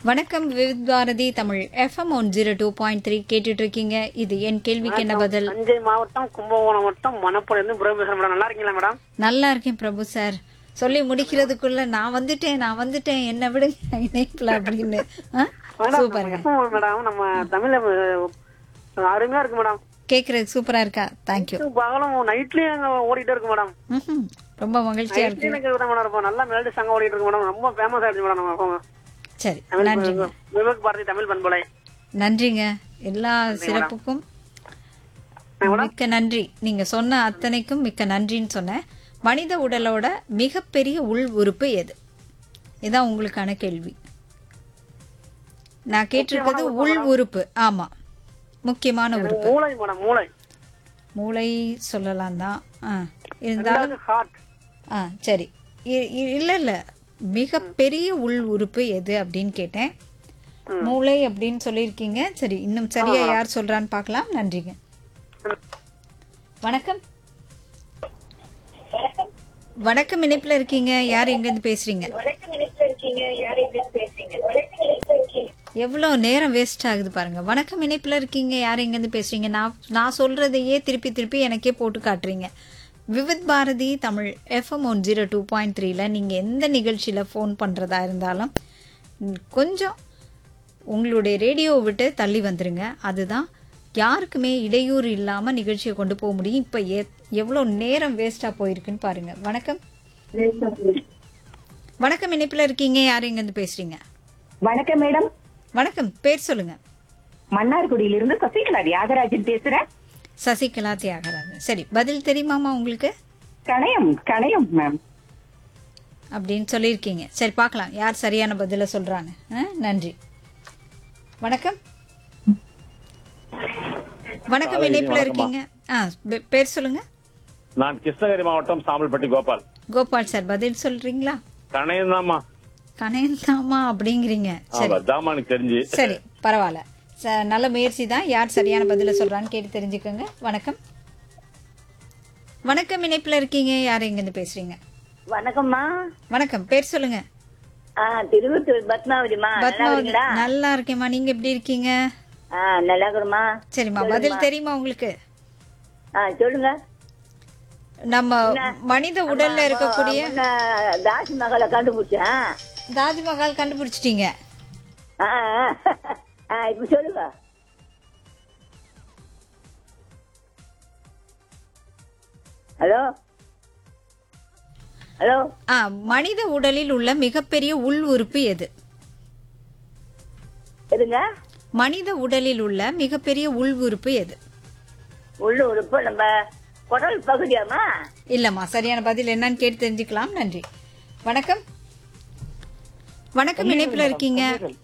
வணக்கம் Vividh Bharati Tamil FM one zero two point three கேட்டுட்டு இருக்கீங்க இது என் கேள்விக்கு என்ன பதில் தஞ்சை மாவட்டம் கும்பகோணம் மாவட்டம் மணப்புறம் பிரபு பேசுறேன் மேடம் நல்லா இருக்கீங்களா மேடம் நல்லா இருக்கேன் பிரபு சார் சொல்லி முடிக்கிறதுக்குள்ள நான் வந்துட்டேன் நான் வந்துட்டேன் என்ன விடுங்க இணைப்புல அப்படின்னு ஆ? மேடம் சூப்பருங்க எப்பவும் மேடம் நம்ம தமிழ்ல அஹ், அருமையா இருக்கு மேடம் கேக்குறது சூப்பரா இருக்கா தேங்க்யூ பகலும் நைட்லயும் அங்க ஓடிட்டே இருக்கு மேடம் ம்ஹும். ரொம்ப மகிழ்ச்சியா இருக்கு நைட்லயும் எனக்கு மேடம் இருப்போம் நல்லா மெலடி சாங் ஓடிட்டு இருக்கு மேடம் ரொம்ப ஃபேமஸ் ஆயிடுச்சு மேடம் நம்ம எப்பவும். சரி தமிழ் நன்றிங்க விவேக் பாரதி தமிழ் பண்பலை நன்றிங்க எல்லா சிறப்புக்கும் மிக்க நன்றி நீங்க சொன்ன அத்தனைக்கும் மிக்க நன்றின்னு சொன்னேன் மனித உடலோட மிகப்பெரிய உள் உறுப்பு எது இதான் உங்களுக்கான கேள்வி நான் கேட்டிருக்கிறது உள் உறுப்பு ஆமா முக்கியமான உறுப்பு மூளை மேடம் மூளை மூளை சொல்லலாம் தான் ஆ இருந்தாலும் ஹார்ட் ஆ சரி இ- இ- இல்ல இல்ல மிகப்பெரிய உள் உறுப்பு எது அப்படின்னு கேட்டேன் மூளை அப்படின்னு சொல்லியிருக்கீங்க சரி இன்னும் சரியா யார் சொல்றான்னு பார்க்கலாம் நன்றிங்க வணக்கம் வணக்கம் இணைப்புல இருக்கீங்க யார் எங்க இருந்து பேசுறீங்க எவ்வளோ நேரம் வேஸ்ட் ஆகுது பாருங்க வணக்கம் இணைப்புல இருக்கீங்க யார் எங்க இருந்து பேசுறீங்க நான் நான் சொல்றதையே திருப்பி திருப்பி எனக்கே போட்டு காட்டுறீங்க Vividh Bharati Tamil FM one zero two point த்ரீல நீங்கள் எந்த நிகழ்ச்சியில் ஃபோன் பண்ணுறதா இருந்தாலும் ம், கொஞ்சம் உங்களுடைய ரேடியோவை விட்டு தள்ளி வந்துருங்க அதுதான் யாருக்குமே இடையூறு இல்லாமல் நிகழ்ச்சியை கொண்டு போக முடியும் இப்போ எ எவ்வளோ நேரம் வேஸ்ட்டாக போயிருக்குன்னு பாருங்க வணக்கம் வணக்கம் இணைப்பில் இருக்கீங்க யார் எங்கேருந்து பேசுறீங்க வணக்கம் மேடம் வணக்கம் பேர் சொல்லுங்க மன்னார்குடியிலிருந்து சசிகலா தியாகராஜன் பேசுறேன் சசிகலா தியாகராஜன் சரி பதில் தெரியுமாமா உங்களுக்கு கணையம் கணையம் மேம் அப்படின்னு சொல்லியிருக்கீங்க சரி பார்க்கலாம் யார் சரியான பதிலை சொல்றாங்க ஆ, நன்றி வணக்கம் வணக்கம் இணைப்புல இருக்கீங்க ஆ பே- பேர் சொல்லுங்க நான் கிருஷ்ணகிரி மாவட்டம் சாம்பல்பட்டி கோபால் கோபால் சார் பதில் சொல்றீங்களா கணையம் தாமா கணையந்தாமா அப்படிங்கிறீங்க சரி ஆமா தாமா எனக்கு தெரிஞ்சு சரி பரவாயில்ல ச- நல்ல முயற்சி தான் யார் சரியான பதிலை சொல்றான்னு கேட்டு தெரிஞ்சுக்கோங்க வணக்கம் வணக்கம் இணைப்புல இருக்கீங்க யார் எங்கேருந்து பேசுறீங்க வணக்கம்மா வணக்கம் பேர் சொல்லுங்க ஆ திருவத்தூர் பத்மாவதிமா நல்லா பத்மாவதி இருக்கீங்களா நல்லா இருக்கேம்மா நீங்க எப்படி இருக்கீங்க ஆ நல்லா இருக்கிறோமா சரிம்மா பதில் தெரியுமா உங்களுக்கு ஆ சொல்லுங்க நம்ம மனித உடல்ல இருக்கக்கூடிய முன்ன தாஜ்மஹாலை கண்டுபிடிச்சேன் தாஜ்மஹால் கண்டுபிடிச்சிட்டீங்க ஆ ஆ. ஆ இப்ப சொல்லுங்க ஹலோ ஹலோ ஆ மனித உடலில் உள்ள மிகப்பெரிய உள் உறுப்பு எது எதுங்க மனித உடலில் உள்ள மிகப்பெரிய உள் உறுப்பு எது உள்ள உறுப்பு நம்ம குடல் பகுதியாமா இல்லம்மா சரியான பதில் என்னன்னு கேட்டு தெரிஞ்சுக்கலாம் நன்றி வணக்கம் வணக்கம் இணைப்புல இருக்கீங்க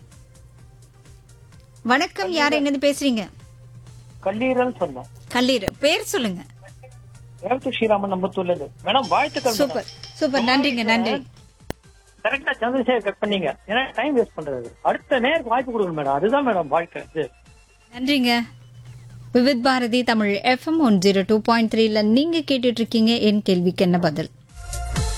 வணக்கம் யார் எங்கிருந்து பேசுறீங்க கல்லீரல் சொன்னேன் கல்லீர் பேர் சொல்லுங்க ரேவதி ஸ்ரீராமன் நம்பத்தூர்ல இருந்து மேடம் வாழ்த்துக்கள் சூப்பர் சூப்பர் நன்றிங்க நன்றி கரெக்டா சந்திரசேகர் கட் பண்ணீங்க ஏன்னா டைம் வேஸ்ட் பண்றது அடுத்த நேருக்கு வாய்ப்பு கொடுங்க மேடம் அதுதான் மேடம் வாழ்க்கை இது நன்றிங்க Vividh Bharati Tamil FM one zero two point த்ரீல நீங்க கேட்டுட்டு இருக்கீங்க என் கேள்விக்கு என்ன பதில்